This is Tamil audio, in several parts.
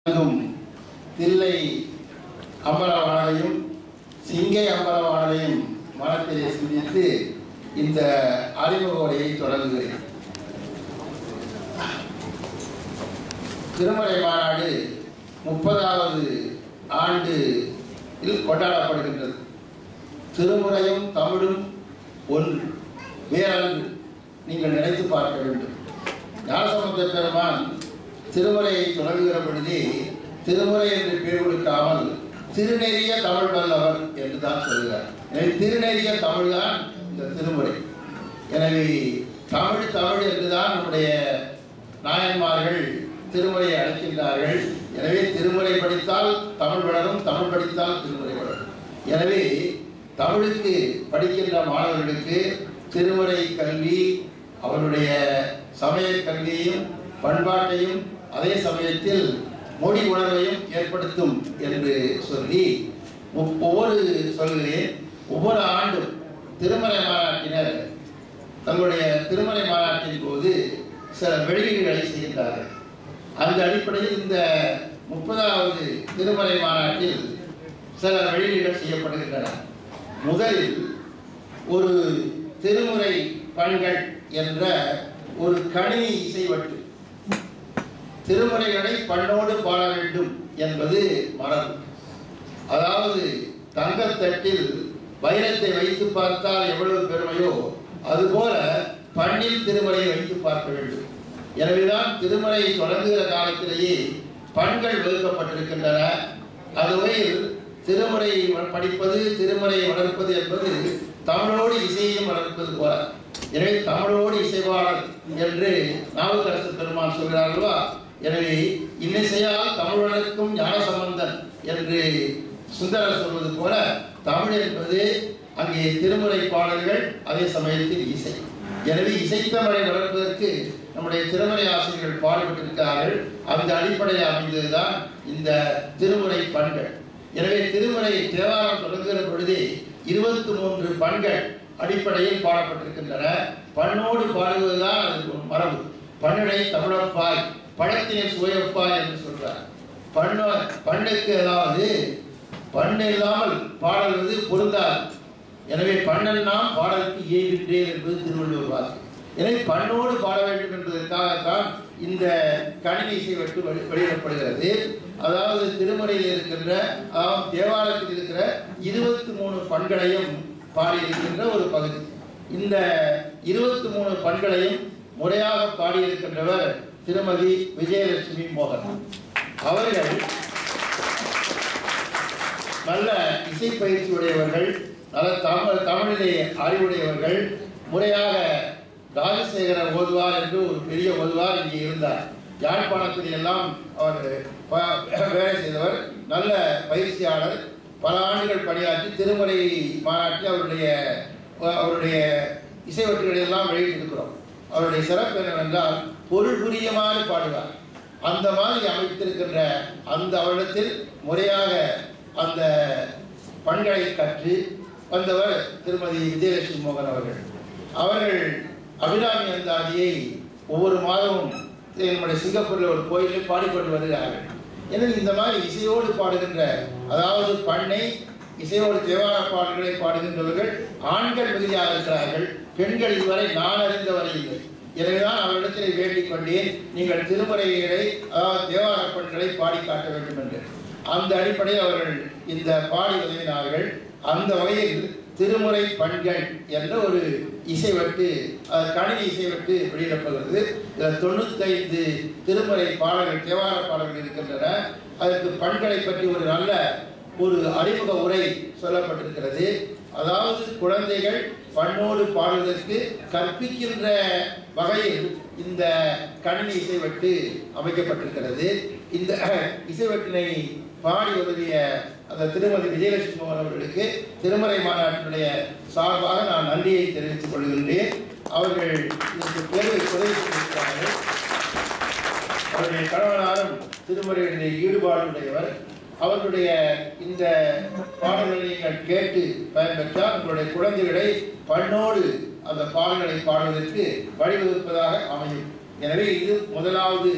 வழங்கும் தில்லை அம்பலவாணையும் சிங்கை அம்பலவாணையும் மனத்திலே சிந்தித்து இந்த அறிமுக உரையை தொடங்குகிறேன் திருமலை மாநாடு முப்பதாவது ஆண்டு கொண்டாடப்படுகின்றது திருமுறையும் தமிழும் ஒன்று வேறொன்று நீங்கள் நினைத்து பார்க்க வேண்டும் ஞானசம்பந்த பெருமான் திருமுறையை தொடங்குகிற பொழுதே திருமுறை என்று பெயர் கொடுக்காமல் திருநெறிய தமிழ் வல்லவர் என்று தான் சொல்கிறார் எனவே திருநெறிய தமிழ் தான் இந்த திருமுறை எனவே தமிழ் தமிழ் என்றுதான் நம்முடைய நாயன்மார்கள் திருமுறையை அழைக்கின்றார்கள் எனவே திருமுறை படித்தால் தமிழ் வளரும் தமிழ் படித்தால் திருமுறை வளரும் எனவே தமிழுக்கு படிக்கின்ற மாணவர்களுக்கு திருமுறை கல்வி அவருடைய சமய கல்வியையும் பண்பாட்டையும் அதே சமயத்தில் மொழி உணர்வையும் ஏற்படுத்தும் என்று சொல்லி ஒவ்- ஒவ்வொரு சொல்கிறேன் ஒவ்வொரு ஆண்டும் திருமலை மாநாட்டினர் தங்களுடைய திருமலை மாநாட்டின் போது சில வெளியீடுகளை செய்கின்றார்கள் அந்த அடிப்படையில் இந்த முப்பதாவது திருமலை மாநாட்டில் சில வெளியீடுகள் செய்யப்படுகின்றன முதலில் ஒரு திருமுறை பண்கள் என்ற ஒரு கணினி இசைவட்டு திருமுறைகளை பண்ணோடு பாட வேண்டும் என்பது மரபு அதாவது தங்கத்தட்டில் வைரத்தை வைத்து பார்த்தால் எவ்வளவு பெருமையோ அதுபோல பண்ணில் திருமுறையை வைத்து பார்க்க வேண்டும் எனவேதான் திருமுறை தொடங்குகிற காலத்திலேயே பண்கள் வகுக்கப்பட்டிருக்கின்றன அதுவரையில் திருமுறை படிப்பது திருமுறையை வளர்ப்பது என்பது தமிழோடு இசையையும் வளர்ப்பது போல எனவே தமிழோடு இசைவாளர் என்று நாவுக்கரசு பெருமான் சொல்கிறார்களா எனவே இன்னிசையால் தமிழனுக்கும் ஞானசம்பந்தன் என்று சுந்தரர் சொல்வது போல தமிழ் என்பது அங்கே திருமுறை பாடல்கள் அதே சமயத்தில் இசை எனவே இசைத்தமிழை வளர்ப்பதற்கு நம்முடைய திருமுறை ஆசிரியர்கள் பாடுபட்டிருக்கிறார்கள் அந்த அடிப்படையில் அமைந்ததுதான் இந்த திருமுறை பண்கள் எனவே திருமுறை தேவாரம் தொடங்குகிற பொழுதே இருபத்தி மூன்று பண்கள் அடிப்படையில் பாடப்பட்டிருக்கின்றன பண்ணோடு பாடுவதுதான் அது ஒரு மரபு பண்ணுடை தமிழப்பாய் பழத்தினை சுவையப்பாய் என்று சொல்றார் பண்ண பண்ணுக்கு அதாவது பண்ணு இல்லாமல் பாடல்வது பொருந்தாது எனவே பண்ணெல்லாம் பாடலுக்கு ஏகின்றேன் என்பது திருவள்ளுவர் வாக்கு எனவே பண்ணோடு பாட வேண்டும் என்பதற்காகத்தான் இந்த கணினி இசை வெட்டு வெளி- வெளியிடப்படுகிறது அதாவது திருமுறையில் இருக்கின்ற அதாவது தேவாலயத்தில் இருக்கிற இருபத்தி மூணு பண்களையும் பாடியிருக்கின்ற ஒரு பகுதி இந்த இருபத்தி மூணு பண்களையும் முறையாக பாடியிருக்கின்றவர் திருமதி விஜயலட்சுமி மோகன் அவர்கள் நல்ல இசை பயிற்சி உடையவர்கள் நல்ல தமிழ் தமிழிலே அறிவுடையவர்கள் முறையாக ராஜசேகரர் ஓதுவார் என்று ஒரு பெரிய ஓதுவார் இங்கே இருந்தார் யாழ்ப்பாணத்தில் எல்லாம் அவர் ப- வேலை செய்தவர் நல்ல பயிற்சியாளர் பல ஆண்டுகள் பணியாற்றி திருமறை மாநாட்டில் அவருடைய அவருடைய இசைவட்டுகளை எல்லாம் வெளியிட்டிருக்கிறோம் அவருடைய சிறப்பு என்னவென்றால் பொருள் புரியுமாறு பாடுவார் அந்த மாதிரி அமைத்திருக்கின்ற அந்த வருடத்தில் முறையாக அந்த பண்களை கற்று வந்தவர் திருமதி விஜயலட்சுமி மோகன் அவர்கள் அவர்கள் அபிராமி அந்தாதியை ஒவ்வொரு மாதமும் நம்முடைய சிங்கப்பூரில் ஒரு கோயிலில் பாடிக்கொண்டு வருகிறார்கள் எனவே இந்த மாதிரி இசையோடு பாடுகின்ற அதாவது பண்ணை இசையோடு தேவார பாடல்களை பாடுகின்றவர்கள் ஆண்கள் மிகுதியாக இருக்கிறார்கள் பெண்கள் இதுவரை நான் அறிந்தவரை இல்லை எனவேதான் அவரிடத்தில் வேண்டிக் கொண்டேன் நீங்கள் திருமுறைகளை அதாவது தேவார பண்களை பாடி காட்ட வேண்டும் என்று அந்த அடிப்படையில் அவர்கள் இந்த பாடி உதவினார்கள் அந்த வகையில் திருமுறை பண்கள் என்ற ஒரு இசைவட்டு அஹ், கணினி இசைவட்டு வெளியிடப்படுகிறது இதில் தொண்ணூத்தைந்து திருமுறை பாடல்கள் தேவார பாடல்கள் இருக்கின்றன அதற்கு பண்களை பற்றி ஒரு நல்ல ஒரு அறிமுக உரை சொல்லப்பட்டிருக்கிறது அதாவது குழந்தைகள் பண்ணோடு பாடுவதற்கு கற்பிக்கின்ற வகையில் இந்த கணினி இசைவட்டு அமைக்கப்பட்டிருக்கிறது இந்த இசைவட்டினை பாடி உதவிய அந்த திருமதி விஜயலட்சுமி மோகன் அவர்களுக்கு திருமறை மாநாட்டினுடைய சார்பாக நான் நன்றியை தெரிவித்துக் கொள்கின்றேன் அவர்கள் இதற்கு பெரு உதவி செய்திருக்கிறார்கள் அவருடைய கணவனாரும் திருமுறைகளிலே ஈடுபாடுடையவர் அவர்களுடைய இந்த பாடல்களை நீங்கள் கேட்டு பயன்பெற்றால் உங்களுடைய குழந்தைகளை பண்ணோடு அந்த பாடல்களை பாடுவதற்கு வழிவகுப்பதாக அமையும் எனவே இது முதலாவது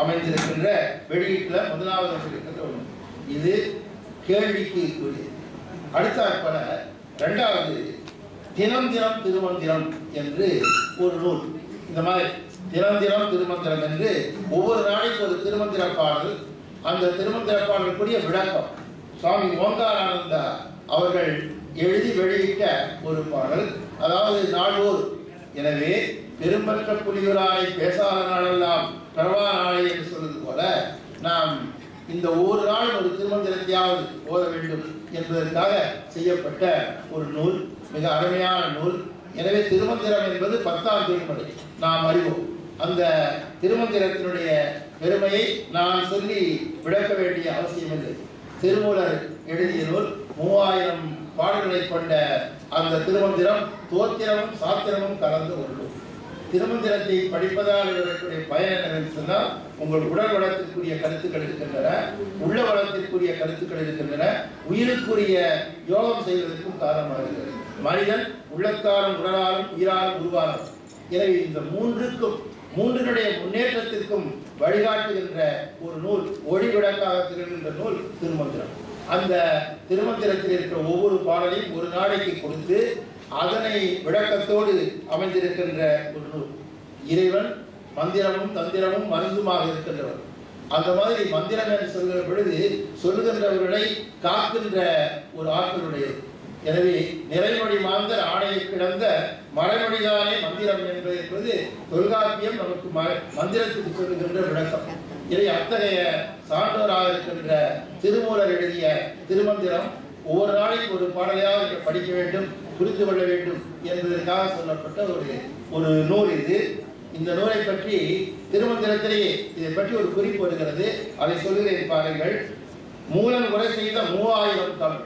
அமைந்திருக்கின்ற வெளியீட்டில் முதலாவது இருக்கின்ற ஒன்று இது கேள்விக்கு உரியது அடுத்தாற்போல இரண்டாவது தினம் தினம் திருமந்திரம் என்று ஒரு நூல் இந்த மாதிரி தினம் தினம் திருமந்திரம் என்று ஒவ்வொரு நாளைக்கு ஒரு திருமந்திர பாடல் அந்த திருமந்திர பாடலுக்குரிய விளக்கம் சுவாமி ஓங்காரானந்தா அவர்கள் எழுதி வெளியிட்ட ஒரு பாடல் அதாவது நாள்வோர் எனவே பெரும்பற்ற புலியுராய் பேசாத நாளெல்லாம் பரவா நாளை என்று சொல்வது போல நாம் இந்த ஒவ்வொரு நாளும் ஒரு திருமந்திரத்தையாவது ஓத வேண்டும் என்பதற்காக செய்யப்பட்ட ஒரு நூல் மிக அருமையான நூல் எனவே திருமந்திரம் என்பது பத்தாம் திருமலை நாம் அறிவோம் அந்த திருமந்திரத்தினுடைய பெருமையை நான் சொல்லி விளக்க வேண்டிய அவசியமில்லை திருமூலர் எழுதிய நூல் மூவாயிரம் பாடல்களை கொண்ட அந்த திருமந்திரம் தோத்திரமும் சாத்திரமும் கலந்து ஒரு நூல் திருமந்திரத்தை படிப்பதால் இருக்கக்கூடிய பயன் என்னவென்று சொன்னால் உங்கள் உடல் வளத்திற்குரிய கருத்துக்கள் இருக்கின்றன உள்ள வளத்திற்குரிய கருத்துக்கள் இருக்கின்றன உயிருக்குரிய யோகம் செய்வதற்கும் காரணமாக இருக்கிறது மனிதன் உள்ளத்தாலும் உடலாலும் உயிராலும் உருவாகும் எனவே இந்த மூன்றுக்கும் மூன்றினுடைய முன்னேற்றத்திற்கும் வழிகாட்டுகின்ற ஒரு நூல் ஒளிவிளக்காக திகழ்கின்ற நூல் திருமந்திரம் அந்த திருமந்திரத்தில் இருக்கிற ஒவ்வொரு பாடலையும் ஒரு நாளைக்கு கொடுத்து அதனை விளக்கத்தோடு அமைந்திருக்கின்ற ஒரு நூல் இறைவன் மந்திரமும் தந்திரமும் மருந்துமாக இருக்கின்றவர் அந்த மாதிரி மந்திரம் என்று சொல்கிற பொழுது சொல்லுகின்றவர்களை காக்கின்ற ஒரு ஆற்றலுடையது எனவே நிறைமொழி மாந்தர் ஆணையை கிடந்த மறைமொழிதானே மந்திரம் என்பது என்பது தொல்காப்பியம் நமக்கு ம- மந்திரத்துக்கு சொல்லுகின்ற விளக்கம் இதை அத்தகைய சான்றோராக இருக்கின்ற திருமூலர் எழுதிய திருமந்திரம் ஒவ்வொரு நாளைக்கு ஒரு பாடலையாக நீங்கள் படிக்க வேண்டும் புரிந்து கொள்ள வேண்டும் என்பதற்காக சொல்லப்பட்ட ஒரு ஒரு நூல் இது இந்த நூலை பற்றி திருமந்திரத்திலேயே இதை பற்றி ஒரு குறிப்பு வருகிறது அதை சொல்கிறேன் பாருங்கள் மூலன் உரை செய்த மூவாயிரம் தமிழ்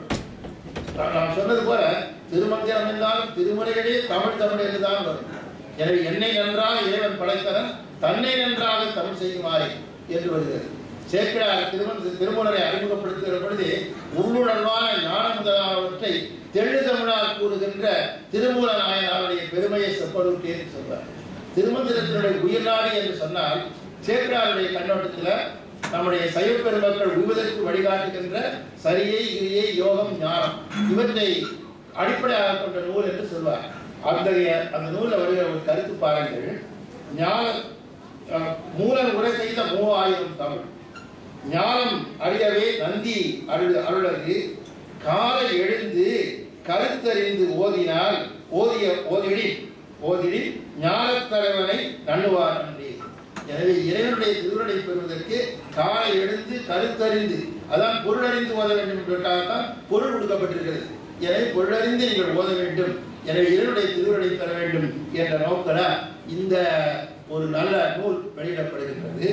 நான் நான் சொன்னது போல திருமந்திரம் என்றாலும் திருமுறைகளே தமிழ் தமிழ் என்றுதான் வரும் எனவே என்னை நன்றாக இறைவன் படைத்தவன் தன்னை நன்றாக தமிழ் செய்யுமாறு என்று வருகிறது சேக்கிழார் திருமண திருமுறை அறிமுகப்படுத்துகிற பொழுது உள்ளுணர்வான ஞான முதலானவற்றை தெள்ளு தமிழால் கூறுகின்ற திருமூல நாயனாருடைய பெருமையை செப்படுட்டேன் சொல்வார் திருமந்திரத்தினுடைய உயிர்நாடு என்று சொன்னால் சேக்கிழாருடைய கண்ணோட்டத்தில் நம்முடைய சைவ பெருமக்கள் உய்வதற்கு வழிகாட்டுகின்ற சரியை கிரியை யோகம் ஞானம் இவற்றை அடிப்படையாக கொண்ட நூல் என்று சொல்வார் அத்தகைய அந்த நூலில் வருகிற ஒரு கருத்து பாருங்கள் ஞான அஹ், மூலன் உரை செய்த மூவாயிரம் தமிழ் ஞானம் அறியவே நந்தி அருள் அருளது காலை எழுந்து கருத்தறிந்து ஓதினால் ஓதிய ஓதிடி ஓதிடி ஞானத் தலைவனை நண்ணுவார் நன்றி எனவே இறைவனுடைய திருவுருளை பெறுவதற்கு காலை எழுந்து கருத்தறிந்து அதான் பொருளறிந்து ஓத வேண்டும் என்பதற்காகத்தான் பொருள் கொடுக்கப்பட்டிருக்கிறது எனவே பொருளறிந்து நீங்கள் ஓத வேண்டும் எனவே இறைவனுடைய திருவுருளை பெற வேண்டும் என்ற நோக்கில இந்த ஒரு நல்ல நூல் வெளியிடப்படுகின்றது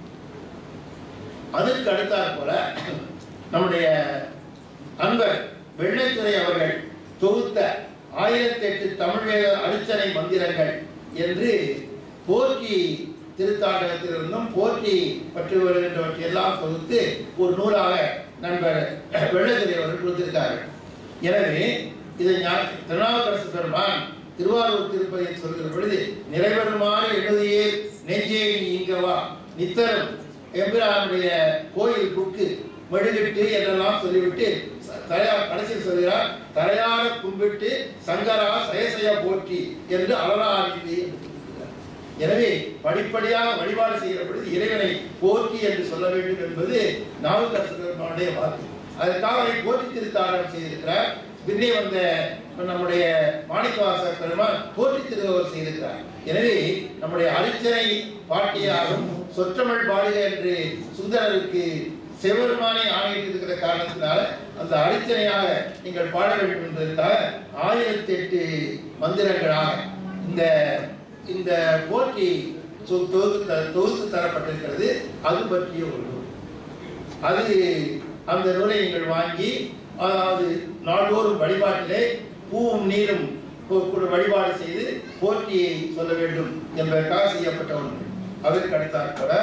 அதற்கு அடுத்தாற் போல நம்முடைய அன்பர் வெள்ளைத்துறை அவர்கள் தொகுத்த ஆயிரத்தி எட்டு தமிழ் வேத அடிச்சனை மந்திரங்கள் என்று போற்றி திருத்தாண்டகத்திலிருந்தும் போற்றி பற்றி வருகின்றவற்றை எல்லாம் தொகுத்து ஒரு நூலாக நண்பர் வெள்ளைத்துறை அவர்கள் கொடுத்திருக்கார்கள் எனவே இதை ஞா- திருநாவுக்கரசு பெருமான் திருவாரூர் திருப்பதியில் சொல்கிற பொழுது நிறைவேறுமாறு எழுதியே நெஞ்சே நீ இங்கவா நித்தரும் எம்பிரானுடைய கோயில் புக்கு மெழுகிட்டு என்றெல்லாம் சொல்லிவிட்டு தரையார் கடைசியில் சொல்கிறார் தரையார கும்பிட்டு சங்கரா சயசய போற்றி என்று அலராதி என்று சொல்கிறார். எனவே படிப்படியாக வழிபாடு செய்கிற பொழுது இறைவனை போற்றி என்று சொல்ல வேண்டும் என்பது நாவுக்கரசனுடைய வாக்கு அதற்காக அவரை போற்றி திருத்தாண்டம் செய்திருக்கிறார் பின்னே வந்த நம்முடைய மாணிக்கவாசர் பெருமான் போற்றி திருவர் செய்திருக்கிறார் எனவே நம்முடைய அரிச்சனை பாட்டியாகும் சொற்றமிழ் பாடுக என்று சுந்தரருக்கு சிவபெருமானை ஆணையிட்டிருக்கிற காரணத்தினால அந்த அரிச்சனையாக நீங்கள் பாட வேண்டும் என்பதற்காக ஆயிரத்தி எட்டு மந்திரங்களாக இந்த இந்த போற்றி சொ- தொகுத்து த- தொகுத்து தரப்பட்டிருக்கிறது அது பற்றிய ஒரு நூல் அது அந்த நூலை நீங்கள் வாங்கி அதாவது நாள்தோறும் வழிபாட்டிலே பூவும் நீரும் கு- கு- வழிபாடு செய்து போற்றியை சொல்ல வேண்டும் என்பதற்காக செய்யப்பட்ட ஒன்று அதற்கு அடுத்தாற் போல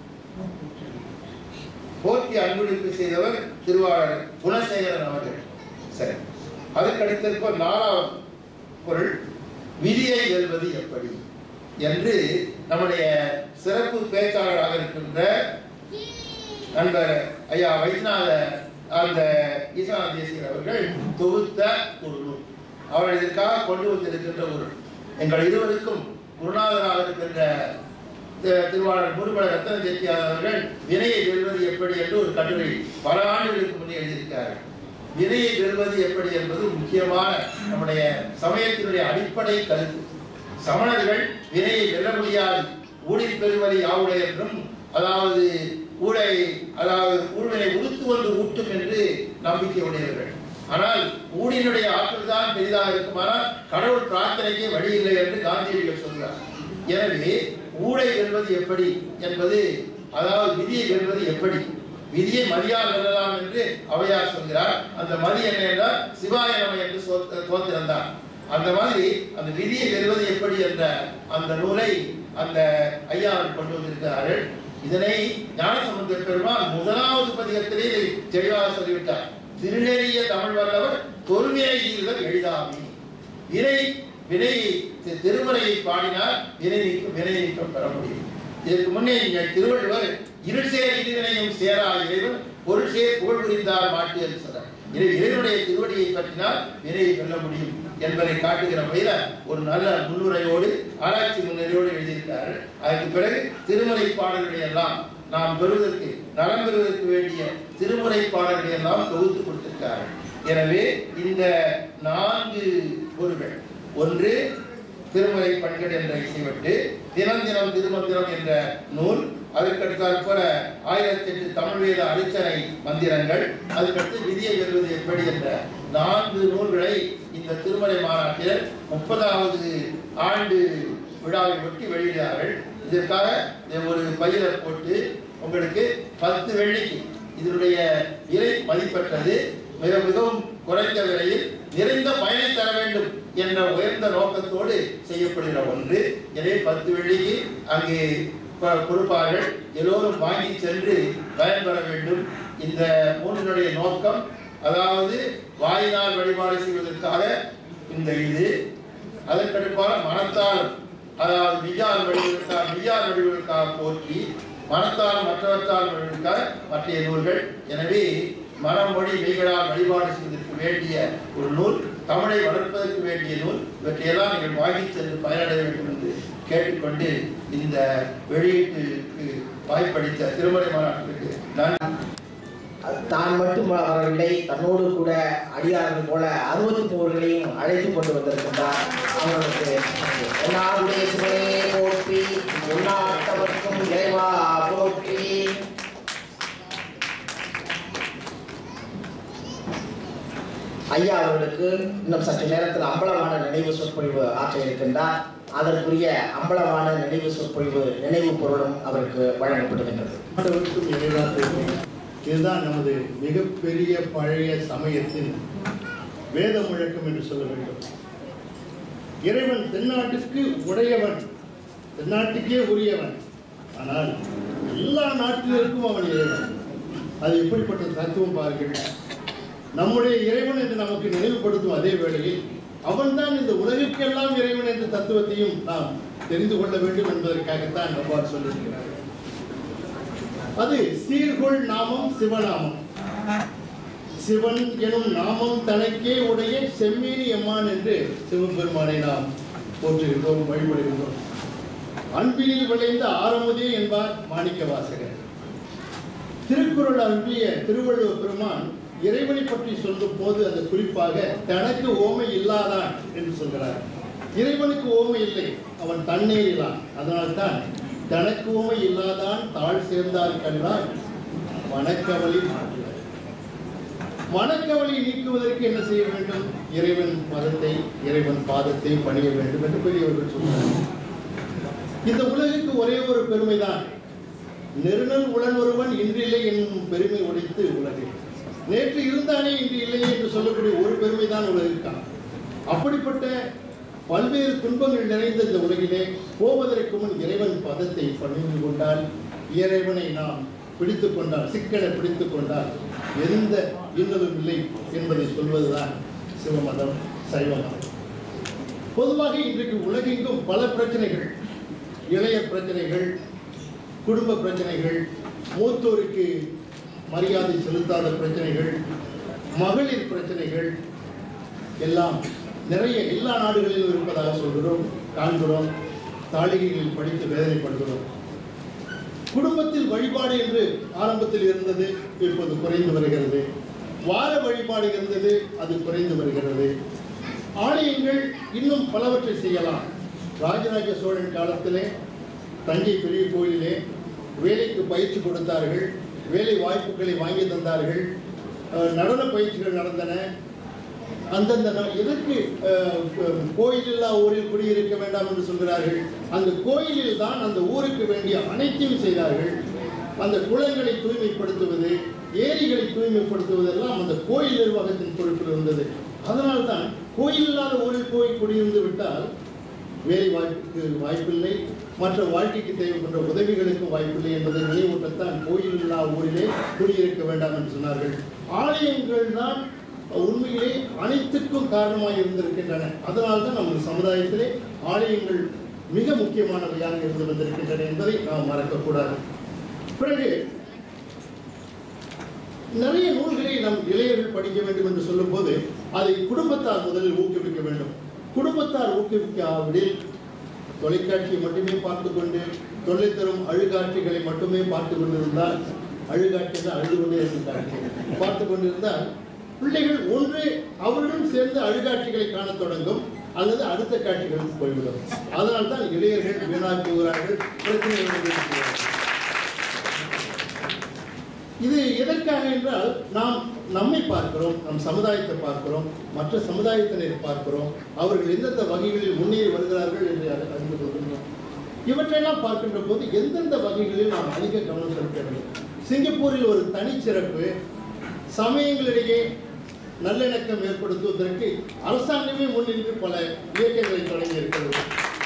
போற்றி அன்பளிப்பு செய்தவர் திருவாளர் குணசேகரன் அவர்கள் சரி அதுக்கு அடுத்திருப்ப நாலாவது பொருள் விதியை வெல்வது எப்படி என்று நம்முடைய சிறப்பு பேச்சாளராக இருக்கின்ற நண்பர் ஐயா வைத்தியநாத அந்த ஈசான தேசியர் அவர்கள் தொகுத்த ஒரு நூல் அவர் இதற்காக கொண்டு வந்திருக்கின்ற ஒரு எங்கள் இருவருக்கும் குருநாதராக இருக்கின்ற தி- திருவாளர் முருகல ரத்தன செட்டியார் அவர்கள் வினையை வெல்வது எப்படி என்று ஒரு கட்டுரை பல ஆண்டுகளுக்கு முன்னே எழுதியிருக்கிறார்கள் வினையை வெல்வது எப்படி என்பது முக்கியமான நம்முடைய சமயத்தினுடைய அடிப்படை கருத்து சமணர்கள் வினையை வெல்ல முடியாது ஊழில் பெறுவது யாவுடைய என்றும் அதாவது ஊழை அதாவது ஊழ்வினை உடுத்து வந்து ஊட்டும் என்று நம்பிக்கை உடையவர்கள் ஆனால் ஊழினுடைய ஆற்றல் தான் பெரிதாக இருக்குமானால் கடவுள் பிரார்த்தனைக்கு வழி இல்லை என்று காந்தியடிகள் சொல்கிறார் எனவே ஊழை வெல்வது எப்படி என்பது அதாவது விதியை வெல்வது எப்படி விதியை மதியால் வெல்லலாம் என்று அவையார் சொல்கிறார் அந்த மதி என்ன என்றால் சிவாய நம என்று சோத்த- தோத்திருந்தார் அந்த மாதிரி அந்த விதியை வெல்வது எப்படி என்ற அந்த நூலை அந்த ஐயா அவர்கள் கொண்டு வந்திருக்கிறார்கள் இதனை ஞானசம்பந்த பெருமாள் முதலாவது பதிகத்திலே இதை தெளிவாக சொல்லிவிட்டார் திருநெறிய தமிழ் வல்லவர் தொல்வினை தீர்தல் எளிதாமி வினை வினை தி- திருமுறையை பாடினால் வினை நீக்கம் வினை நீக்கம் பெற முடியும் இதற்கு முன்னே இங்கே திருவள்ளுவர் இருள் சேர் இருவினையும் சேரா இறைவன் பொருள் சேர் புகழ் புரிந்தார் மாட்டு என்று சொன்னார் எனவே இறைவனுடைய திருவடியை பற்றினால் வினையை வெல்ல முடியும் என்பதை காட்டுகிற வகையில ஒரு நல்ல முன்னுரையோடு ஆராய்ச்சி முன்னுரையோடு எழுதியிருக்கிறார்கள் அதற்கு பிறகு திருமுறை பாடல்களை எல்லாம் நாம் பெறுவதற்கு நலம் பெறுவதற்கு வேண்டிய திருமுறை பாடல்களை எல்லாம் தொகுத்து கொடுத்திருக்கிறார்கள் எனவே இந்த நான்கு பொருள்கள் ஒன்று திருமுறை பண்கள் என்ற இசைவட்டு தினம் தினம் திருமந்திரம் என்ற நூல் அதற்கடுத்தாற் போல ஆயிரத்தி எட்டு தமிழ் வேத அரிச்சனை மந்திரங்கள் அதுக்கடுத்து விதியை வெல்வது எப்படி என்ற நான்கு நூல்களை இந்த திருமறை மாநாட்டில் முப்பதாவது ஆண்டு விழாவை ஒட்டி வெளியிடுகிறார்கள் இதற்காக இதை ஒரு பையில போட்டு உங்களுக்கு பத்து வெள்ளிக்கு இதனுடைய விலை மதிப்பற்றது மிக மிகவும் குறைந்த விலையில் நிறைந்த பயனை தர வேண்டும் என்ற உயர்ந்த நோக்கத்தோடு செய்யப்படுகிற ஒன்று எனவே பத்து வெள்ளிக்கு அங்கே ப- கொடுப்பார்கள் எல்லோரும் வாங்கி சென்று பயன்பெற வேண்டும் இந்த மூன்றினுடைய நோக்கம் அதாவது வாயினால் வழிபாடு செய்வதற்காக இந்த இது அதற்கடுப்பாக மனத்தால் அதாவது மெய்யால் வழிவதற்காக மெய்யால் வழிவதற்காக போற்றி மனத்தால் மற்றவற்றால் வழிவதற்காக மற்ற நூல்கள் எனவே மனம் மொழி மெய்களால் வழிபாடு செய்வதற்கு வேண்டிய ஒரு நூல் தமிழை வளர்ப்பதற்கு வேண்டிய நூல் இவற்றையெல்லாம் நீங்கள் வாங்கி சென்று பயனடைய வேண்டும் என்று கேட்டுக்கொண்டு இந்த வெளியீட்டுக்கு வாய்ப்பளித்த திருமலை மாநாட்டிற்கு நான் தான் மட்டும் வரவில்லை தன்னோடு கூட அடியார்கள் போல அறுபத்தி மூவர்களையும் அழைத்து கொண்டு வந்திருக்கின்றார் அவர்களுக்கு என்னாருடைய சிவனே போற்றி உன்னாட்டவர்க்கும் இறைவா போற்றி ஐயா அவர்களுக்கு இன்னும் சற்று நேரத்தில் அம்பலமான நினைவு சொற்பொழிவு ஆற்ற இருக்கின்றார் அதற்குரிய அம்பலமான நினைவு சொற்பொழிவு நினைவு பொருளும் அவருக்கு வழங்கப்படுகின்றது ஆண்டவருக்கும் இறைவா போற்றி. இதுதான் நமது மிகப்பெரிய பழைய சமயத்தின் வேத முழக்கம் என்று சொல்ல வேண்டும் இறைவன் தென்னாட்டுக்கு உடையவன் தென்னாட்டுக்கே உரியவன் ஆனால் எல்லா நாட்டினருக்கும் அவன் இறைவன் அது எப்படிப்பட்ட தத்துவம் பாருங்கள் நம்முடைய இறைவன் என்று நமக்கு நினைவுபடுத்தும் அதே வேளையில் அவன்தான் இந்த உலகிற்கெல்லாம் இறைவன் என்ற தத்துவத்தையும் நாம் தெரிந்து கொள்ள வேண்டும் என்பதற்காகத்தான் அவ்வாறு சொல்லியிருக்கிறார் அது சீர்கொள் நாமம் சிவநாமம் சிவன் எனும் நாமம் தனக்கே உடைய செம்மீனி எம்மான் என்று சிவபெருமானை நாம் போற்றுகின்றோம் வழிபடுகின்றோம் அன்பினில் விளைந்த ஆரமுதே என்பார் மாணிக்க வாசகர் திருக்குறள் அருளிய திருவள்ளுவர் பெருமான் இறைவனை பற்றி சொல்லும் போது அந்த குறிப்பாக தனக்கு ஓமை இல்லாதான் என்று சொல்கிறார் இறைவனுக்கு ஓமை இல்லை அவன் தன்னேறிலான் அதனால்தான் தனக்கு ஓமை இல்லாதான் தாழ் சேர்ந்தார் கண்டால் வணக்கவழி மாற்றுவார் மனக்கவலை நீக்குவதற்கு என்ன செய்ய வேண்டும் இறைவன் மதத்தை இறைவன் பாதத்தை பணிய வேண்டும் என்று பெரியவர்கள் சொல்றார்கள் இந்த உலகுக்கு ஒரே ஒரு பெருமைதான் நெருநல் உடன் ஒருவன் இன்றில்லை என்னும் பெருமை உடைத்து உலகு நேற்று இருந்தானே இன்று இல்லையே என்று சொல்லக்கூடிய ஒரு பெருமைதான் உலகிற்கான அப்படிப்பட்ட பல்வேறு துன்பங்கள் நிறைந்த இந்த உலகிலே போவதற்கு முன் இறைவன் பதத்தை பணிந்து கொண்டால் இறைவனை நாம் பிடித்துக் கொண்டால் சிக்கனை பிடித்துக் கொண்டால் எந்த இன்னலும் இல்லை என்பதை சொல்வதுதான் சிவமதம் சைவ மதம் பொதுவாக இன்றைக்கு உலகெங்கும் பல பிரச்சனைகள் இளையர் பிரச்சனைகள் குடும்ப பிரச்சனைகள் மூத்தோருக்கு மரியாதை செலுத்தாத பிரச்சனைகள் மகளிர் பிரச்சனைகள் எல்லாம் நிறைய எல்லா நாடுகளிலும் இருப்பதாக சொல்கிறோம் காண்கிறோம் தாளிகைகளில் படித்து வேதனைப்படுகிறோம் குடும்பத்தில் வழிபாடு என்று ஆரம்பத்தில் இருந்தது இப்போது குறைந்து வருகிறது வார வழிபாடு இருந்தது அது குறைந்து வருகிறது ஆலயங்கள் இன்னும் பலவற்றை செய்யலாம் ராஜராஜ சோழன் காலத்திலே தஞ்சை பெரிய கோயிலிலே வேலைக்கு பயிற்சி கொடுத்தார்கள் வேலை வாய்ப்புகளை வாங்கி தந்தார்கள் அஹ், நடன பயிற்சிகள் நடந்தன அந்தந்த ந- எதற்கு அஹ், அஹ், கோயில் இல்லா ஊரில் குடியிருக்க வேண்டாம் என்று சொல்கிறார்கள் அந்த கோயிலில் தான் அந்த ஊருக்கு வேண்டிய அனைத்தையும் செய்தார்கள் அந்த குளங்களை தூய்மைப்படுத்துவது ஏரிகளை தூய்மைப்படுத்துவதெல்லாம் அந்த கோயில் நிர்வாகத்தின் பொறுப்பில் இருந்தது அதனால்தான் கோயில் இல்லாத ஊரில் போய் குடியிருந்து விட்டால் வேலை வாய்ப்புக்கு வாய்ப்பில்லை மற்ற வாழ்க்கைக்கு தேவைப்பட்ட உதவிகளுக்கும் வாய்ப்பில்லை என்பதை நினைவூட்டத்தான் கோயில் இல்லா ஊரிலே குடியிருக்க வேண்டாம் என்று சொன்னார்கள் ஆலயங்கள் தான் உண்மையிலே அனைத்துக்கும் காரணமாக இருந்திருக்கின்றன அதனால தான் நமது சமுதாயத்திலே ஆலயங்கள் மிக முக்கியமானவையாக இருந்து வந்திருக்கின்றன என்பதை நாம் மறக்கக்கூடாது பிறகு நிறைய நூல்களை நம் இளையர்கள் படிக்க வேண்டும் என்று சொல்லும்போது அதை குடும்பத்தார் முதலில் ஊக்குவிக்க வேண்டும் குடும்பத்தார் ஊக்குவிக்காவிடில் தொலைக்காட்சியை மட்டுமே பார்த்து கொண்டு தொல்லை தரும் அழுகாட்சிகளை மட்டுமே பார்த்து கொண்டிருந்தால் அழுகாட்சி தான் அழுது கொண்டே இருக்கிறார்கள் பார்த்து கொண்டிருந்தால் பிள்ளைகள் ஒன்று அவர்களும் சேர்ந்து அழுகாட்சிகளை காணத் தொடங்கும் அல்லது அடுத்த காட்சிகளுக்கு போய்விடும் அதனால் தான் இளையர்கள் வீணாக போகிறார்கள் பிரச்சனைகள் இருக்கிறார்கள் இது எதற்காக என்றால் நாம் நம்மை பார்க்கிறோம் நம் சமுதாயத்தை பார்க்கிறோம் மற்ற சமுதாயத்தினரை பார்க்கிறோம் அவர்கள் எந்தெந்த வகைகளில் முன்னேறி வருகிறார்கள் என்று அறி- அறிந்து கொள்கின்றோம் இவற்றையெல்லாம் பார்க்கின்ற போது எந்தெந்த வகைகளில் நாம் அதிக கவனம் செலுத்த வேண்டும் சிங்கப்பூரில் ஒரு தனிச்சிறப்பு சமயங்களிடையே நல்லிணக்கம் ஏற்படுத்துவதற்கு அரசாங்கமே முன்னின்று பல இயக்கங்களை தொடங்கி இருக்கிறது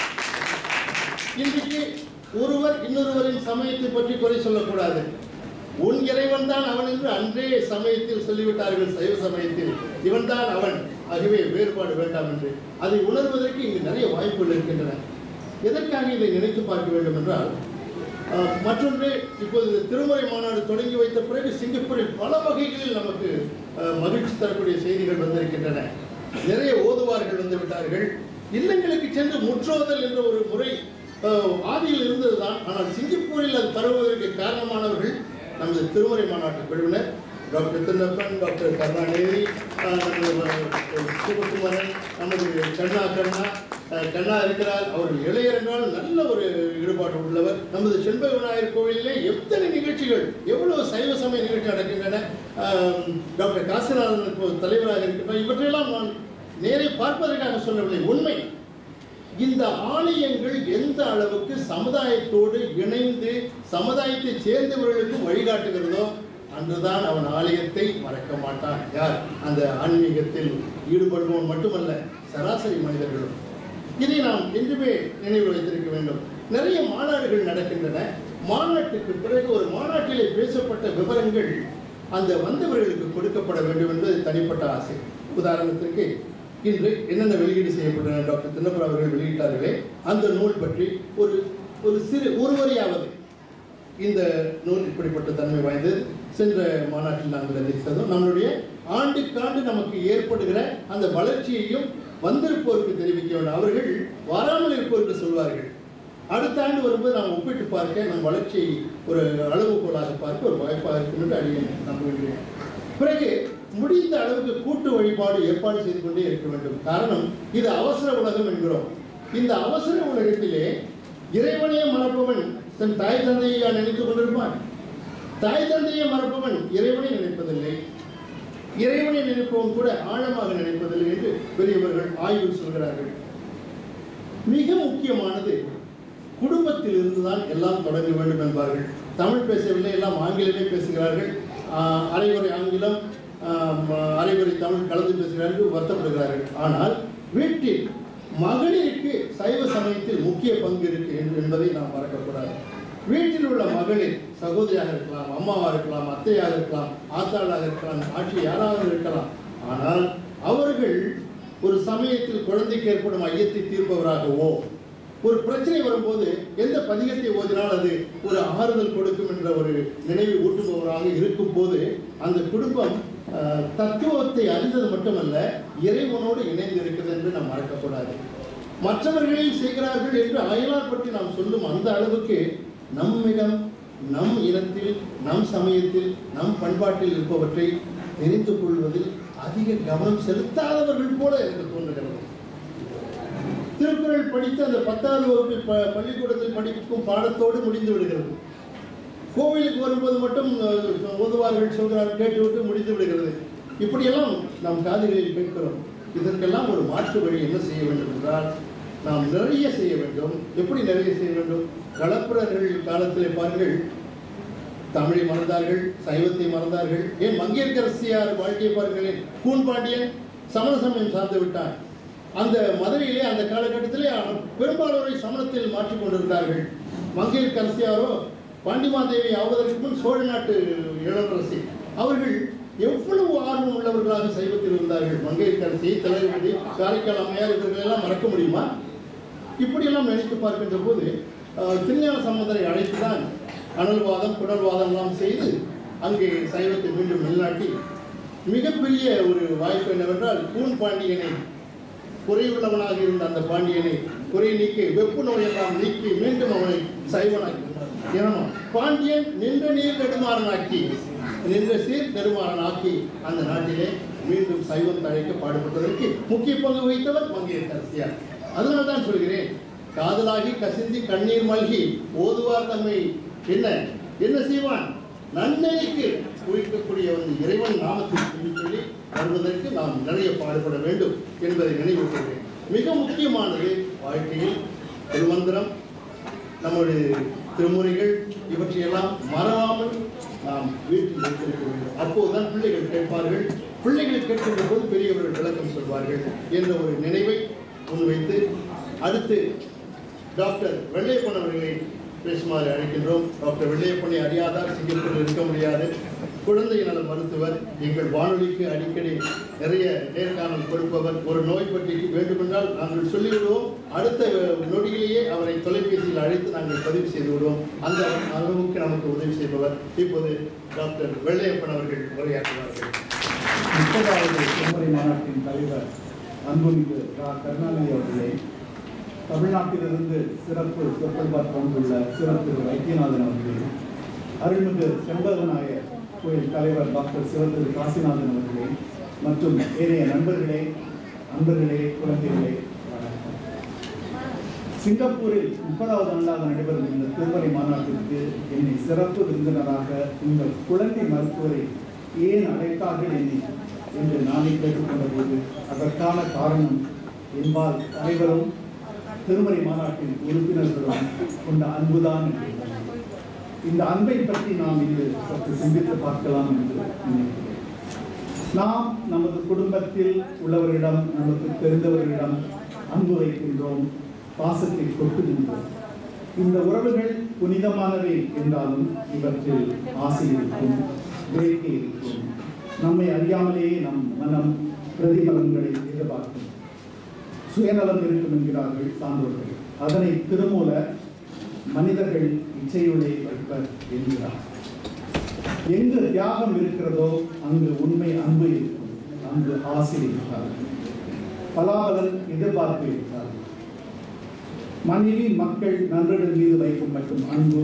இன்றைக்கு ஒருவர் இன்னொருவரின் சமயத்தை பற்றி குறை சொல்லக்கூடாது உன் இறைவன் தான் அவன் என்று அன்றே சமயத்தில் சொல்லிவிட்டார்கள் சைவ சமயத்தில் இவன் தான் அவன் ஆகவே வேறுபாடு வேண்டாம் என்று அதை உணர்வதற்கு இங்கு நிறைய வாய்ப்புகள் இருக்கின்றன எதற்காக இதை நினைத்து பார்க்க வேண்டும் என்றால் அஹ், மற்றொன்று இப்போது இந்த திருமுறை மாநாடு தொடங்கி வைத்த பிறகு சிங்கப்பூரில் பல வகைகளில் நமக்கு அஹ், மகிழ்ச்சி தரக்கூடிய செய்திகள் வந்திருக்கின்றன நிறைய ஓதுவார்கள் வந்து விட்டார்கள் இல்லங்களுக்கு சென்று முற்றோதல் என்ற ஒரு முறை அஹ், ஆதியில் இருந்ததுதான் ஆனால் சிங்கப்பூரில் அது பரவுவதற்கு காரணமானவர்கள் நமது திருமுறை மாநாட்டு குழுவினர் டாக்டர் தின்னப்பன் டாக்டர் கருணாநிதி அஹ், நமது சிவகுமாரன் நமது கண்ணா கண்ணா அஹ், கண்ணா இருக்கிறார் அவர் இளையர் என்றால் நல்ல ஒரு ஈடுபாடு உள்ளவர் நமது செண்பக விநாயகர் கோவிலிலே எத்தனை நிகழ்ச்சிகள் எவ்வளவு சைவ சமய நிகழ்ச்சி நடக்கின்றன அஹ், டாக்டர் காசிநாதன் இப்போ தலைவராக இருக்கின்றார் இவற்றையெல்லாம் நான் நேரே பார்ப்பதற்காக சொல்லவில்லை உண்மை இந்த ஆலயங்கள் எந்த அளவுக்கு சமுதாயத்தோடு இணைந்து சமுதாயத்தை சேர்ந்தவர்களுக்கு வழிகாட்டுகிறதோ அன்றுதான் அவன் ஆலயத்தை மறக்க மாட்டான் யார் அந்த ஆன்மீகத்தில் ஈடுபடுபவன் மட்டுமல்ல சராசரி மனிதர்களும் இதை நாம் என்றுமே நினைவில் வைத்திருக்க வேண்டும் நிறைய மாநாடுகள் நடக்கின்றன மாநாட்டுக்கு பிறகு ஒரு மாநாட்டிலே பேசப்பட்ட விவரங்கள் அந்த வந்தவர்களுக்கு கொடுக்கப்பட வேண்டும் என்பது தனிப்பட்ட ஆசை உதாரணத்திற்கு இன்று என்னென்ன வெளியீடு செய்யப்பட்டன டாக்டர் தின்னப்பர் அவர்கள் வெளியிட்டார்களே அந்த நூல் பற்றி ஒரு ஒரு சிறு ஒருவரையாவது இந்த நூல் இப்படிப்பட்ட தன்மை வாய்ந்தது சென்ற மாநாட்டில் நாங்கள் ரசித்ததும் நம்மளுடைய ஆண்டுக்காண்டு நமக்கு ஏற்படுகிற அந்த வளர்ச்சியையும் வந்திருப்போருக்கு தெரிவிக்க வேண்டும் அவர்கள் வராமல் இருப்போருக்கு சொல்வார்கள் அடுத்த ஆண்டு வரும்போது நாம் ஒப்பிட்டு பார்க்க நம் வளர்ச்சியை ஒரு அளவுகோலாக பார்க்க ஒரு வாய்ப்பாக இருக்கும் என்று அறிய நம்புகின்றேன் பிறகு முடிந்த அளவுக்கு கூட்டு வழிபாடு ஏற்பாடு செய்து கொண்டே இருக்க வேண்டும் காரணம் இது அவசர உலகம் என்கிறோம் இந்த அவசர உலகத்திலே இறைவனையே மறப்பவன் தன் தாய் தந்தையை நினைத்துக் கொண்டிருப்பான் தாய் தந்தையை மறப்பவன் இறைவனை நினைப்பதில்லை இறைவனை நினைப்பவன் கூட ஆழமாக நினைப்பதில்லை என்று பெரியவர்கள் ஆய்வில் சொல்கிறார்கள் மிக முக்கியமானது குடும்பத்தில் இருந்துதான் எல்லாம் தொடங்க வேண்டும் என்பார்கள் தமிழ் பேசவில்லை எல்லாம் ஆங்கிலமே பேசுகிறார்கள் ஆஹ் அரைகுறை ஆங்கிலம் ஆஹ் ம- அரைகுறை தமிழ் கலந்து பேசுகிறார்கள் வருத்தப்படுகிறார்கள் ஆனால் வீட்டில் மகளிருக்கு சைவ சமயத்தில் முக்கிய பங்கு இருக்கு என்று- என்பதை நாம் மறக்கக்கூடாது வீட்டில் உள்ள மகளிர் சகோதரியாக இருக்கலாம் அம்மாவாக இருக்கலாம் அத்தையாக இருக்கலாம் ஆத்தாளாக இருக்கலாம் ஆட்சி யாராவது இருக்கலாம் ஆனால் அவர்கள் ஒரு சமயத்தில் குழந்தைக்கு ஏற்படும் ஐயத்தை தீர்ப்பவராகவோ ஒரு பிரச்சனை வரும்போது எந்த பதிகத்தை ஓதினால் அது ஒரு ஆறுதல் கொடுக்கும் என்ற ஒரு நினைவு ஊட்டுபவராக இருக்கும் போது அந்த குடும்பம் அஹ், தத்துவத்தை அறிந்தது மட்டுமல்ல இறைவனோடு இணைந்து இருக்கிறது என்று நாம் மறக்கக்கூடாது மற்றவர்களில் செய்கிறார்கள் என்று அயலார் பற்றி நாம் சொல்லும் அந்த அளவுக்கு நம்மிடம் நம் இனத்தில் நம் சமயத்தில் நம் பண்பாட்டில் இருப்பவற்றை தெரிந்து கொள்வதில் அதிக கவனம் செலுத்தாதவர்கள் போல எனக்கு தோன்றுகிறது திருக்குறள் படித்து அந்த பத்தாவது வகுப்பில் ப- பள்ளிக்கூடத்தில் படிக்கும் பாடத்தோடு முடிந்து விடுகிறது கோவிலுக்கு வரும்போது மட்டும் அஹ், ஓதுவார்கள் சொல்கிறார்கள் கேட்டுவிட்டு முடிந்து விடுகிறது இப்படியெல்லாம் நாம் காதுகளில் கேட்கிறோம் இதற்கெல்லாம் ஒரு மாற்று வழி என்ன செய்ய வேண்டும் என்றால் நாம் நிறைய செய்ய வேண்டும் எப்படி நிறைய செய்ய வேண்டும் களப்பிரர்கள் காலத்திலே பாருங்கள் தமிழை மறந்தார்கள் சைவத்தை மறந்தார்கள் ஏன் மங்கையர்கரசியார் வாழ்க்கையை பாருங்களேன் கூன் பாண்டியன் சமண சமயம் சார்ந்து விட்டார் அந்த மதுரையிலே அந்த காலகட்டத்திலே அவன் பெரும்பாலோரை சமணத்தில் மாற்றிக் கொண்டிருந்தார்கள் மங்கையர்கரசியாரோ பாண்டிமாதேவி ஆவதற்கு முன் சோழ நாட்டு இளவரசி அவர்கள் எவ்வளவு ஆர்வம் உள்ளவர்களாக சைவத்தில் இருந்தார்கள் மங்கையர்கரசி தலைவதி காரைக்கால் அம்மையார் இவர்களெல்லாம் மறக்க முடியுமா இப்படியெல்லாம் நினைத்து பார்க்கின்ற போது அஹ், திருஞான சம்பந்தரை அழைத்துதான் அனல்வாதம் குடல்வாதம் எல்லாம் செய்து அங்கே சைவத்தை மீண்டும் நிலைநாட்டி மிகப்பெரிய ஒரு வாய்ப்பு என்னவென்றால் கூன் பாண்டியனை குறையுள்ளவனாக இருந்த அந்த பாண்டியனை குறை நீக்கி வெப்பு நோயெல்லாம் நீக்கி மீண்டும் அவனை சைவனாக்கி ஏனமா பாண்டியன் நின்ற நீர் நெடுமாறனாக்கி நின்ற சீர் நெடுமாறனாக்கி அந்த நாட்டிலே மீண்டும் சைவம் தழைக்க பாடுபட்டதற்கு முக்கிய பங்கு வகித்தவர் மங்கையரசியார் அதனால தான் சொல்கிறேன் காதலாகி கசிந்தி கண்ணீர் மல்கி ஓதுவார் தம்மை என்ன என்ன செய்வான் நன்னெறிக்கு குவிக்கக்கூடிய வந்து இறைவன் நாமத்தில் சொல்லி சொல்லி வருவதற்கு நாம் நிறைய பாடுபட வேண்டும் என்பதை நினைவூட்டுகிறேன் மிக முக்கியமானது வாழ்க்கையில் திருமந்திரம் நம்முடைய திருமுறைகள் இவற்றையெல்லாம் மறவாமல் நாம் வீட்டில் வைத்திருக்க வேண்டும் அப்போதுதான் பிள்ளைகள் கேட்பார்கள் பிள்ளைகள் கேட்கின்ற போது பெரியவர்கள் விளக்கம் சொல்வார்கள் என்ற ஒரு நினைவை முன்வைத்து அடுத்து டாக்டர் வெள்ளையப்பன் அவர்களை பேசுமாறு அழைக்கின்றோம் டாக்டர் வெள்ளையப்பனை அறியாதார் சிங்கப்பூரில் இருக்க முடியாது குழந்தை நல மருத்துவர் எங்கள் வானொலிக்கு அடிக்கடி நிறைய நேர்காணல் கொடுப்பவர் ஒரு நோய் பற்றி வேண்டுமென்றால் நாங்கள் சொல்லிவிடுவோம் அடுத்த நொடியிலேயே அவரை தொலைபேசியில் அழைத்து நாங்கள் பதிவு செய்து விடுவோம் அந்த அளவுக்கு நமக்கு உதவி செய்பவர் இப்போது டாக்டர் வெள்ளையப்பன் அவர்கள் உரையாற்றுவார்கள் முப்பதாவது செம்மறை மாநாட்டின் தலைவர் அன்புமிகு ரா கருணாநிதி அவர்களே தமிழ்நாட்டிலிருந்து சிறப்பு சொற்பொழிவாற்ற வந்துள்ள சிறப்பு வைத்தியநாதன் அவர்களே அருள்மிகு செண்பகநாயர் கோயில் தலைவர் டாக்டர் சிவத்திரு காசிநாதன் அவர்களே மற்றும் ஏனைய நண்பர்களே அன்பர்களே குழந்தைகளே வணக்கம் சிங்கப்பூரில் முப்பதாவது ஆண்டாக நடைபெறும் இந்த திருமறை மாநாட்டிற்கு என்னை சிறப்பு விருந்தினராக இந்த குழந்தை மருத்துவரை ஏன் அழைத்தார்கள் என்னை என்று நானே கேட்டுக்கொண்ட போது அதற்கான காரணம் என்பால் அனைவரும் திருமறை மாநாட்டின் உறுப்பினர்களும் கொண்ட அன்புதான் என்று எண்ணுகிறேன். இந்த அன்பை பற்றி நாம் இன்று சற்று சிந்தித்து பார்க்கலாம் என்று நினைக்கிறேன் நாம் நமது குடும்பத்தில் உள்ளவர்களிடம் நமக்கு தெரிந்தவர்களிடம் அன்பு வைக்கின்றோம் பாசத்தை கொட்டுகின்றோம் இந்த உறவுகள் புனிதமானவை என்றாலும் இவற்றில் ஆசை இருக்கும் வேட்கை இருக்கும் நம்மை அறியாமலேயே நம் மனம் பிரதிபலன்களை எதிர்பார்க்கும் சுயநலம் இருக்கும் என்கிறார்கள் சான்றோர்கள் அதனை திருமூல மனிதர்கள் இச்சையுள்ளே வைப்பர் என்கிறார் எங்கு தியாகம் இருக்கிறதோ அங்கு உண்மை அன்பு இருக்கும் அங்கு ஆசை இருக்கிறார் பலாபலன் எதிர்பார்ப்பு இருக்கிறார் மனைவி மக்கள் நண்பர்கள் மீது வைக்கும் மட்டும் அன்பு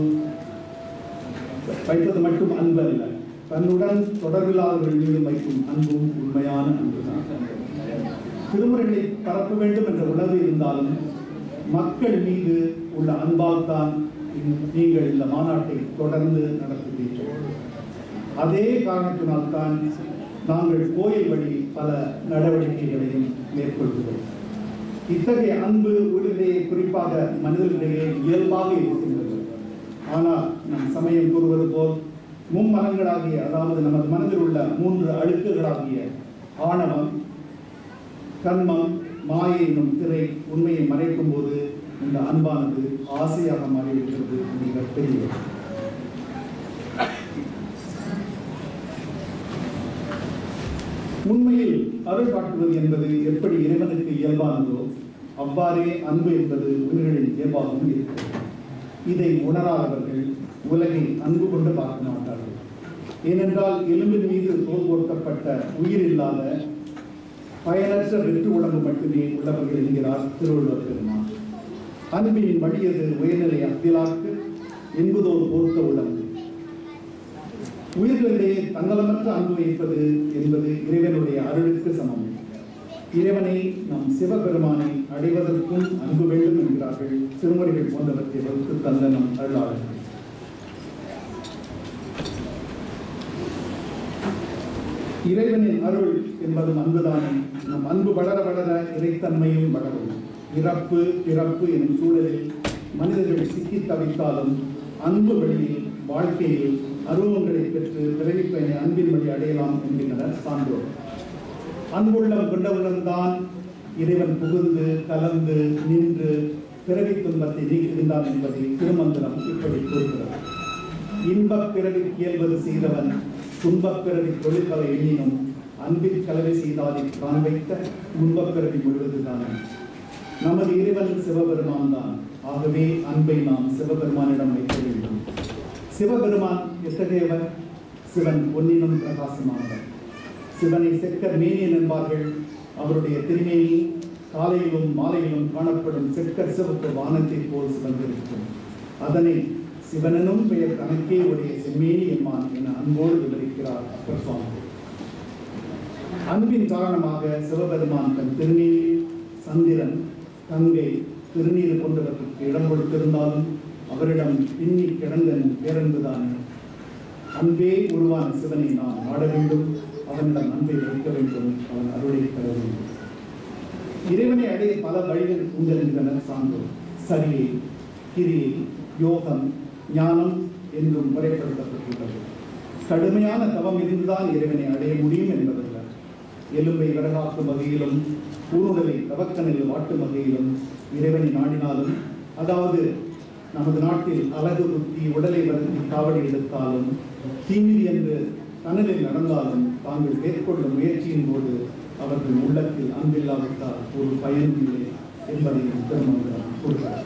வைப்பது மட்டும் அன்பு அல்ல தன்னுடன் தொடர்பில்லாதவர்கள் மீது வைக்கும் அன்பும் உண்மையான அன்புதான் திருமுறைகளை பரப்ப வேண்டும் என்ற உணர்வு இருந்தாலும் மக்கள் மீது உள்ள அன்பால் தான் நீங்கள் இந்த மாநாட்டை தொடர்ந்து நடத்துகிறீர்கள் அதே காரணத்தினால் தான் நாங்கள் கோயில் வழி பல நடவடிக்கைகளையும் மேற்கொள்கிறோம் இத்தகைய அன்பு உரிமையை குறிப்பாக மனிதர்களிடையே இயல்பாக இருக்கின்றது ஆனால் நம் சமயம் கூறுவது போல் மும்மனங்களாகிய அதாவது நமது மனதில் உள்ள மூன்று அழுக்குகளாகிய ஆணவம் கர்மம் மாயை எனும் திரை உண்மையை மறைக்கும் போது இந்த அன்பானது ஆசையாக மாறிவிடுகிறது மிக பெரியது உண்மையில் அருள் காட்டுவது என்பது எப்படி இறைவனுக்கு இயல்பானதோ அவ்வாறே அன்பு என்பது உயிர்களின் இயல்பாகவும் இருக்கிறது இதை உணராதவர்கள் உலகை அன்பு கொண்டு பார்க்க மாட்டார்கள் ஏனென்றால் எலும்பின் மீது தோல் போர்த்தப்பட்ட உயிர் இல்லாத பயனற்ற வெற்று உடம்பு மட்டுமே உள்ளவர்கள் என்கிறார் திருவள்ளுவர் பெருமான் அன்பின் வழியது உயர்நிலை அத்திலாக்கு என்பதோர் பொருத்த உடம்பு உயிர்களிடையே தன்னலமற்ற அன்பு வைப்பது என்பது இறைவனுடைய அருளுக்கு சமம் இறைவனை நம் சிவபெருமானை அடைவதற்கும் அன்பு வேண்டும் என்கிறார்கள் திருமுறைகள் போன்றவற்றை வகுத்து தந்த நம் அருளாளர்கள் இறைவனின் அருள் என்பதும் அன்புதானே நம் அன்பு வளர வளர இறைத்தன்மையும் வளரும் இறப்பு பிறப்பு எனும் சூழலில் மனிதர்கள் சிக்கித் தவித்தாலும் அன்பு வழியில் வாழ்க்கையில் அருவங்களை பெற்று பிறவிப் பயனை அன்பின் வழி அடையலாம் என்கின்றனர் சான்றோர் அன்புள்ளம் கொண்டவுடன்தான் இறைவன் புகுந்து கலந்து நின்று பிறவி துன்பத்தை நீக்குகின்றான் என்பதை திருமந்திரம் இப்படி கூறுகிறது இன்பப் பிறவி இயல்வது செய்தவன் துன்பப் பிறவி தொழில்களை எண்ணினும் அன்பில் கலவை செய்தாதை காண வைத்த துன்பப் பிறவி முழுவதுதானே நமது இறைவன் சிவபெருமான் தான் ஆகவே அன்பை நாம் சிவபெருமானிடம் வைக்க வேண்டும் சிவபெருமான் எத்தகையவர் சிவன் பொன்னினும் பிரகாசமானவர் சிவனை செக்கர் மேனியன் என்பார்கள் அவருடைய திருமேனி காலையிலும் மாலையிலும் காணப்படும் செக்கர் சிவப்பு வானத்தைப் போல் சிவந்திருக்கும் அதனை சிவனனும் பெயர் தனக்கே உடைய செம்மேனி எம்மான் என அன்போடு விவரிக்கிறார் அப்பர் சுவாமி அன்பின் காரணமாக சிவபெருமான் தன் திருநீரில் சந்திரன் கங்கை திருநீர் போன்றவற்றுக்கு இடம் கொடுத்திருந்தாலும் அவரிடம் பின்னி கிடந்தன் பேரன்புதானே அன்பே உருவான சிவனை நாம் ஆட வேண்டும் அவனிடம் அன்பை வைக்க வேண்டும் அவன் அருளை பெற வேண்டும் இறைவனை அடைய பல வழிகள் உண்டு என்கின்றனர் சான்றோர் சரியை கிரியை யோகம் ஞானம் என்றும் முறைப்படுத்தப்பட்டுள்ளது கடுமையான தவம் இருந்துதான் இறைவனை அடைய முடியும் என்பதல்ல எலும்பை விறகாக்கும் வகையிலும் ஊருடலை தவக்கனில் வாட்டும் வகையிலும் இறைவனை நாடினாலும் அதாவது நமது நாட்டில் அழகு குத்தி உடலை வருத்தி காவடி எடுத்தாலும் தீமிதி என்று தணலில் நடந்தாலும் தாங்கள் மேற்கொள்ளும் முயற்சியின் போது அவர்கள் உள்ளத்தில் அன்பில்லாவிட்டால் ஒரு பயனும் இல்லை என்பதையும் திருமணம் கூறுகிறார்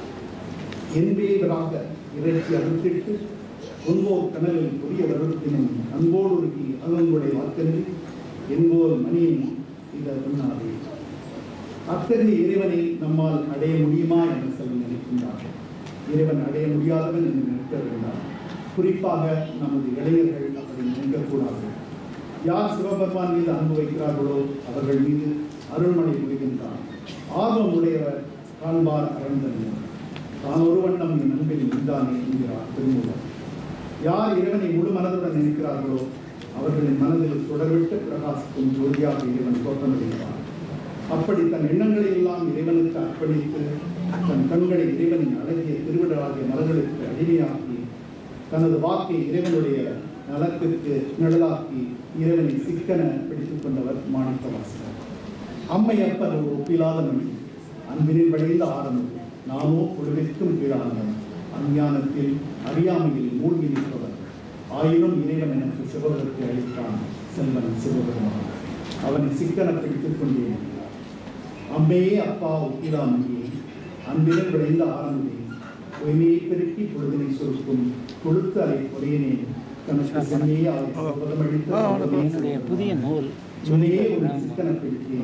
என்பேவராக இறைச்சி அறுத்திட்டு உண்போர் கனலில் புதிய வருடத்தினும் அன்போடு உருக்கி அகங்குடை வாக்கென்று என்போர் மணியை இத உண்ணாதே அத்தகைய இறைவனை நம்மால் அடைய முடியுமா என்று சொல்லி நினைக்கின்றார்கள் இறைவன் அடைய முடியாதவன் என்று நினைக்க வேண்டாம் குறிப்பாக நமது இளைஞர்கள் அப்படி நினைக்கக்கூடாது யார் சிவபெருமான் மீது அன்பு வைக்கிறார்களோ அவர்கள் மீது அருள்மழை புரிகின்றார் ஆர்வம் உடையவர் காண்பார் அறந்தனர் தான் ஒரு வண்ணம் என் அன்பில் இருந்தானே என்கிறார் திருமூலர் யார் இறைவனை முழு மனதுடன் நினைக்கிறார்களோ அவர்களின் மனதில் தொடர்விட்டு பிரகாசிக்கும் ஜோதியாக இறைவன் தோற்றமளிப்பார் அப்படி தன் எண்ணங்களை எல்லாம் இறைவனுக்கு அர்ப்பணித்து தன் கண்களை இறைவனின் அழகிய திருவிழாகிய மலர்களுக்கு அடிமையாக்கி தனது வாக்கை இறைவனுடைய நலத்திற்கு நிழலாக்கி இறைவனை சிக்கன பிடித்துக் கொண்டவர் மாணிக்கவாசகர் அம்மை அப்பன் ஒரு ஒப்பிலாத மொழி அன்பினில் வழிந்த ஆரம்பம் நாமோ குழுவிற்கும் கீழானவன் அஞ்ஞானத்தில் அறியாமையில் மூழ்கி நிற்பவர் ஆயினும் இறைவன் எனக்கு சிவபுரத்தை அளித்தான் செல்வன் சிவபெருமான் அவனை சிக்கன பிடித்துக் கொண்டேன் அம்மையே அப்பா ஒப்பிலாமையே அன்பினில் விளைந்த ஆரம்பமே பொய்மையை பெருக்கி பொழுதினை சுருக்கும் கொழுத்து அலை பொறையினேன் தனக்கு செம்மையே ஆய் என்னுடைய புதிய நூல் சொன்னையே ஒரு சிக்கனப்படுத்தி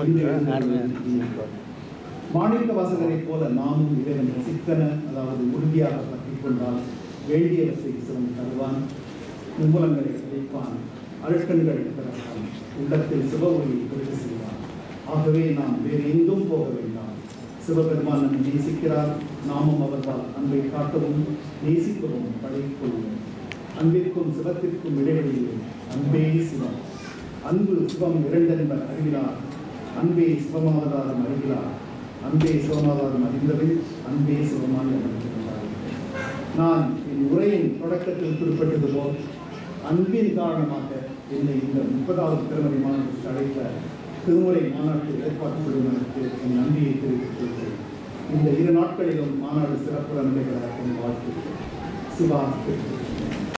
மாணிக்க வாசகரைப் போல நாமும் இறைவன் சிக்கன அதாவது உறுதியாக பற்றிக் கொண்டால் வேண்டியவற்றை சிவன் தருவான் மும்பலங்களை அழைப்பான் அழுக்கண்களை திறப்பான் உள்ளத்தில் சிவ ஒளியை கொண்டு செய்வான் ஆகவே நாம் வேறு எங்கும் போக வேண்டாம் சிவபெருமான் நம்மை நேசிக்கிறார் நாமும் அவர்களால் அன்பை காட்டவும் நேசிக்கவும் படைக்கொள்வோம் அன்பிற்கும் சிவத்திற்கும் இடைவெளியில் அன்பே சிவம் அன்பு சிவம் இரண்டென்பர் அறிகிறார் அன்பே சிவமாவதாரம் அறிகிறார் அன்பே சிவமாவதாரம் அறிந்தபின் அன்பே சிவமாக அமர்ந்திருந்தார் நான் என் உரையின் தொடக்கத்தில் குறிப்பிட்டது போல் அன்பின் காரணமாக என்னை இந்த முப்பதாவது திருமறை மாநாட்டுக்கு அழைத்த திருமுறை மாநாட்டு ஏற்பாட்டு குழுவினருக்கு என் நன்றியை தெரிவித்துக் கொள்கிறேன் இந்த இரு நாட்களிலும் மாநாடு சிறப்புடன் நடைபெற என் வாழ்த்து சிவா திருப்பதி